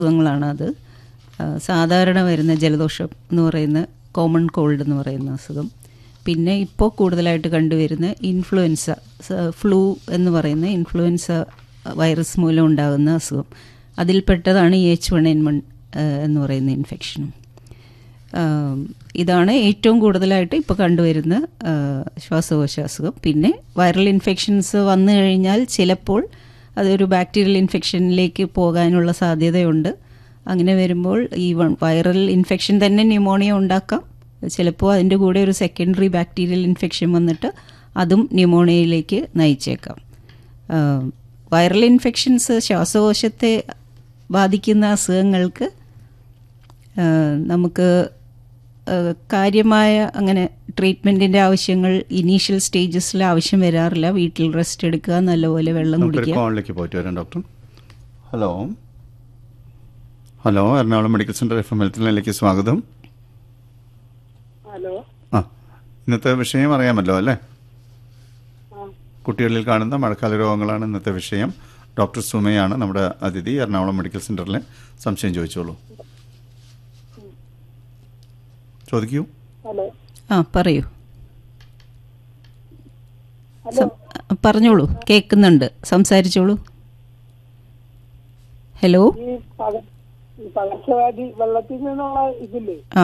അസുഖങ്ങളാണ് അത് ആ, സാധാരണ വരുന്ന ജലദോഷം എന്ന് പറയുന്ന കോമൺ കോൾഡ് എന്ന് പറയുന്ന അസുഖം പിന്നെ ഇപ്പോൾ കൂടുതലായിട്ട് കണ്ടുവരുന്ന ഇൻഫ്ലുവൻസ ഫ്ലൂ എന്ന് പറയുന്ന ഇൻഫ്ലുവൻസ വൈറസ് മൂലം ഉണ്ടാകുന്ന അസുഖം അതിൽപ്പെട്ടതാണ് ഈ എച്ച് വൺ എൻ വൺ എന്ന് പറയുന്ന ഇൻഫെക്ഷനും ആം, ഇതാണ് ഏറ്റവും കൂടുതലായിട്ട് ഇപ്പോൾ കണ്ടുവരുന്ന ആ, ശ്വാസകോശ അസുഖം പിന്നെ വൈറൽ ഇൻഫെക്ഷൻസ് വന്നു കഴിഞ്ഞാൽ ചിലപ്പോൾ അതൊരു ബാക്ടീരിയൽ ഇൻഫെക്ഷനിലേക്ക് പോകാനുള്ള സാധ്യതയുണ്ട് അങ്ങനെ വരുമ്പോൾ ഈ വ- വൈറൽ ഇൻഫെക്ഷൻ തന്നെ ന്യൂമോണിയ ഉണ്ടാക്കാം ചിലപ്പോൾ അതിൻ്റെ കൂടെ ഒരു സെക്കൻഡറി ബാക്ടീരിയൽ ഇൻഫെക്ഷൻ വന്നിട്ട് അതും ന്യൂമോണിയയിലേക്ക് നയിച്ചേക്കാം ആ, വൈറൽ ഇൻഫെക്ഷൻസ് ശ്വാസകോശത്തെ ബാധിക്കുന്ന അസുഖങ്ങൾക്ക് ആ, നമുക്ക് ആ, കാര്യമായ അങ്ങനെ ട്രീറ്റ്മെൻറ്റിൻ്റെ ആവശ്യങ്ങൾ ഇനീഷ്യൽ സ്റ്റേജസിൽ ആവശ്യം വരാറില്ല വീട്ടിൽ റെസ്റ്റ് എടുക്കുക നല്ലപോലെ വെള്ളം നമുക്കൊരു കുടിക്കുക കോളിലേക്ക് പോയിട്ട് വരാം doctor hello hello Ernakulam medical centre F M health ലൈനിലേക്ക് സ്വാഗതം ഹലോ ആ ഇന്നത്തെ വിഷയം അറിയാമല്ലോ അല്ലേ ആ കുട്ടികളിൽ കാണുന്ന മഴക്കാല രോഗങ്ങളാണ് ഇന്നത്തെ വിഷയം ഡോക്ടർ സുമയാണ് നമ്മുടെ അതിഥി എറണാകുളം മെഡിക്കൽ സെന്ററിലെ സംശയം ചോദിച്ചോളൂ ചോദിക്കൂ ഹലോ ആ പറയൂ ഹലോ സം- പറഞ്ഞോളൂ കേൾക്കുന്നുണ്ട് സംസാരിച്ചോളൂ ഹലോ ഈ പക ഈ പകർച്ചവ്യാധി വെള്ളത്തിൽ നിന്നുള്ള ഇതില്ലേ ആ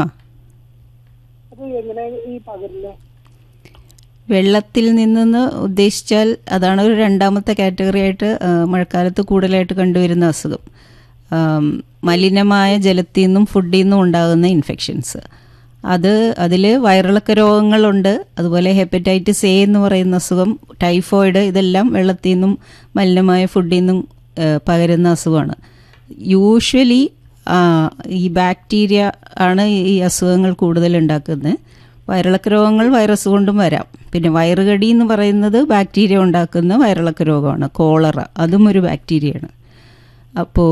അത് എങ്ങനെ ഈ പകരില്ല വെള്ളത്തിൽ നിന്ന് ഉദ്ദേശിച്ചാൽ അതാണ് ഒരു രണ്ടാമത്തെ കാറ്റഗറി ആയിട്ട് ആ, മഴക്കാലത്ത് കൂടുതലായിട്ട് കണ്ടുവരുന്ന അസുഖം ആം, മലിനമായ ജലത്തിൽ നിന്നും ഫുഡിൽ നിന്നും ഉണ്ടാകുന്ന ഇൻഫെക്ഷൻസ് അത് അതിൽ വയറിളക്ക രോഗങ്ങളുണ്ട് അതുപോലെ ഹെപ്പറ്റൈറ്റിസ് എ എന്ന് പറയുന്ന അസുഖം ടൈഫോയിഡ് ഇതെല്ലാം വെള്ളത്തിൽ നിന്നും മലിനമായ ഫുഡിൽ നിന്നും ആ, പകരുന്ന അസുഖമാണ് യൂഷ്വലി ഈ ബാക്ടീരിയ ആണ് ഈ അസുഖങ്ങൾ കൂടുതൽ ഉണ്ടാക്കുന്നത് വയറിളക്ക രോഗങ്ങൾ വൈറസ് കൊണ്ടും വരാം പിന്നെ വയറുകടി എന്ന് പറയുന്നത് ബാക്ടീരിയ ഉണ്ടാക്കുന്ന വയറിളക്ക രോഗമാണ് കോളറ അതും ഒരു ബാക്ടീരിയയാണ് അപ്പോൾ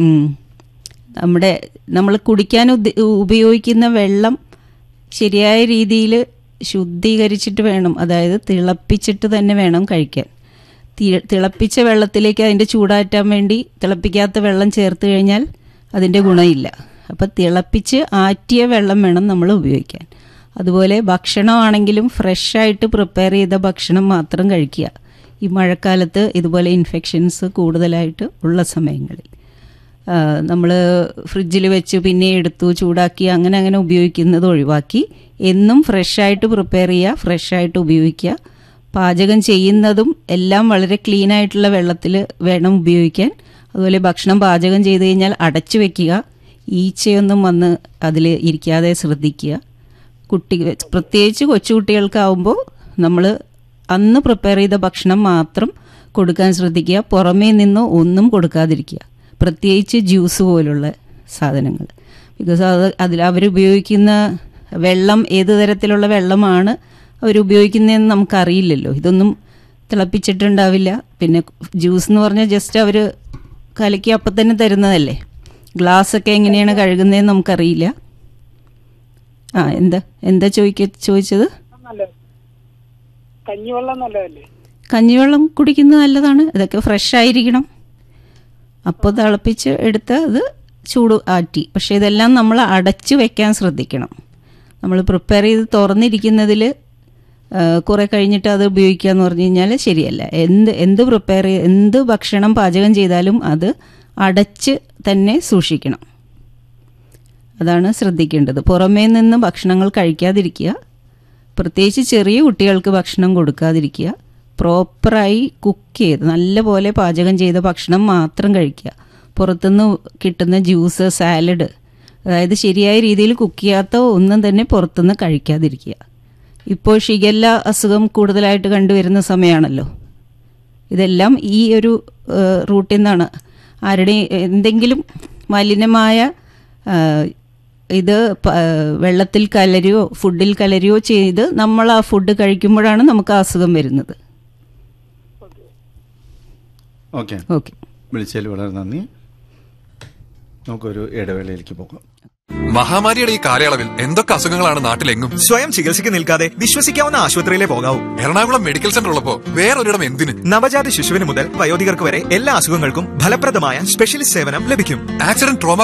നമ്മുടെ നമ്മൾ കുടിക്കാൻ ഉദ്ദ- ഉപയോഗിക്കുന്ന വെള്ളം ശരിയായ രീതിയിൽ ശുദ്ധീകരിച്ചിട്ട് വേണം അതായത് തിളപ്പിച്ചിട്ട് തന്നെ വേണം കഴിക്കാൻ തി- തിളപ്പിച്ച വെള്ളത്തിലേക്ക് അതിൻ്റെ ചൂടാറ്റാൻ വേണ്ടി തിളപ്പിക്കാത്ത വെള്ളം ചേർത്ത് കഴിഞ്ഞാൽ അതിൻ്റെ ഗുണമില്ല അപ്പം തിളപ്പിച്ച് ആറ്റിയ വെള്ളം വേണം നമ്മൾ ഉപയോഗിക്കാൻ അതുപോലെ ഭക്ഷണമാണെങ്കിലും ഫ്രഷായിട്ട് പ്രിപ്പയർ ചെയ്ത ഭക്ഷണം മാത്രം കഴിക്കുക ഈ മഴക്കാലത്ത് ഇതുപോലെ ഇൻഫെക്ഷൻസ് കൂടുതലായിട്ട് ഉള്ള സമയങ്ങളിൽ നമ്മൾ ഫ്രിഡ്ജിൽ വെച്ച് പിന്നെ എടുത്തു ചൂടാക്കി അങ്ങനെ അങ്ങനെ ഉപയോഗിക്കുന്നത് ഒഴിവാക്കി എന്നും ഫ്രഷായിട്ട് പ്രിപ്പയർ ചെയ്യുക ഫ്രഷായിട്ട് ഉപയോഗിക്കുക പാചകം ചെയ്യുന്നതും എല്ലാം വളരെ ക്ലീൻ ആയിട്ടുള്ള വെള്ളത്തിൽ വേണം ഉപയോഗിക്കാൻ അതുപോലെ ഭക്ഷണം പാചകം ചെയ്ത് കഴിഞ്ഞാൽ അടച്ചു വെക്കുക ഈച്ചയൊന്നും വന്ന് അതിൽ ഇരിക്കാതെ ശ്രദ്ധിക്കുക കുട്ടി പ്രത്യേകിച്ച് കൊച്ചുകുട്ടികൾക്കാവുമ്പോൾ നമ്മൾ അന്ന് പ്രിപ്പയർ ചെയ്ത ഭക്ഷണം മാത്രം കൊടുക്കാൻ ശ്രദ്ധിക്കുക പുറമേ നിന്ന് ഒന്നും കൊടുക്കാതിരിക്കുക പ്രത്യേകിച്ച് ജ്യൂസ് പോലുള്ള സാധനങ്ങൾ ബിക്കോസ് അത് അതിൽ അവരുപയോഗിക്കുന്ന വെള്ളം ഏത് തരത്തിലുള്ള വെള്ളമാണ് അവരുപയോഗിക്കുന്നതെന്ന് നമുക്കറിയില്ലല്ലോ ഇതൊന്നും തിളപ്പിച്ചിട്ടുണ്ടാവില്ല പിന്നെ ജ്യൂസ് എന്ന് പറഞ്ഞാൽ ജസ്റ്റ് അവർ കലക്കി അപ്പം തന്നെ തരുന്നതല്ലേ ഗ്ലാസ്സൊക്കെ എങ്ങനെയാണ് കഴുകുന്നതെന്ന് നമുക്കറിയില്ല ആ എന്താ എന്താ ചോദിക്ക ചോദിച്ചത് നല്ലത് കഞ്ഞിവെള്ളം നല്ലതല്ലേ കഞ്ഞിവെള്ളം കുടിക്കുന്നത് നല്ലതാണ് ഇതൊക്കെ ഫ്രഷ് ആയിരിക്കണം അപ്പോൾ തിളപ്പിച്ച് എടുത്ത് അത് ചൂട് ആറ്റി പക്ഷേ ഇതെല്ലാം നമ്മൾ അടച്ച് വെക്കാൻ ശ്രദ്ധിക്കണം നമ്മൾ പ്രിപ്പയർ ചെയ്ത് തുറന്നിരിക്കുന്നതിൽ കുറേ കഴിഞ്ഞിട്ട് അത് ഉപയോഗിക്കുക എന്ന് പറഞ്ഞു കഴിഞ്ഞാൽ ശരിയല്ല എന്ത് എന്ത് പ്രിപ്പയർ എന്ത് ഭക്ഷണം പാചകം ചെയ്താലും അത് അടച്ച് തന്നെ സൂക്ഷിക്കണം അതാണ് ശ്രദ്ധിക്കേണ്ടത് പുറമേ നിന്ന് ഭക്ഷണങ്ങൾ കഴിക്കാതിരിക്കുക പ്രത്യേകിച്ച് ചെറിയ കുട്ടികൾക്ക് ഭക്ഷണം കൊടുക്കാതിരിക്കുക പ്രോപ്പറായി കുക്ക് ചെയ്ത് നല്ലപോലെ പാചകം ചെയ്ത ഭക്ഷണം മാത്രം കഴിക്കുക പുറത്തുനിന്ന് കിട്ടുന്ന ജ്യൂസ് സാലഡ് അതായത് ശരിയായ രീതിയിൽ കുക്ക് ചെയ്യാത്ത ഒന്നും തന്നെ പുറത്തുനിന്ന് കഴിക്കാതിരിക്കുക ഇപ്പോൾ ഷിഗല്ല അസുഖം കൂടുതലായിട്ട് കണ്ടുവരുന്ന സമയമാണല്ലോ ഇതെല്ലാം ഈ ഒരു ഏഹ്, റൂട്ടിൽ നിന്നാണ് ആരുടെയും എന്തെങ്കിലും മലിനമായ ഏഹ്, ഇത് പ- ഏഹ്, വെള്ളത്തിൽ കലരുകയോ ഫുഡിൽ കലരുകയോ ചെയ്ത് നമ്മൾ ആ ഫുഡ് കഴിക്കുമ്പോഴാണ് നമുക്ക് ആ അസുഖം വരുന്നത് ഓക്കെ ഓക്കെ വിളിച്ചതിൽ വളരെ നന്ദി നമുക്കൊരു ഇടവേളയിലേക്ക് പോകാം മഹാമാരിയുടെ ഈ കാലയളവിൽ എന്തൊക്കെ അസുഖങ്ങളാണ് നാട്ടിലെങ്ങും സ്വയം ചികിത്സയ്ക്ക് നിൽക്കാതെ വിശ്വസിക്കാവുന്ന ആശുപത്രിയിലെ പോകാവൂ എറണാകുളം മെഡിക്കൽ സെന്റർ ഉള്ളപ്പോ വേറൊരിടം എന്തിന് നവജാത ശിശുവിന് മുതൽ വയോധികർക്ക് വരെ എല്ലാ അസുഖങ്ങൾക്കും ഫലപ്രദമായ സ്പെഷ്യലിസ്റ്റ് സേവനം ലഭിക്കും ആക്സിഡന്റ് ട്രോമ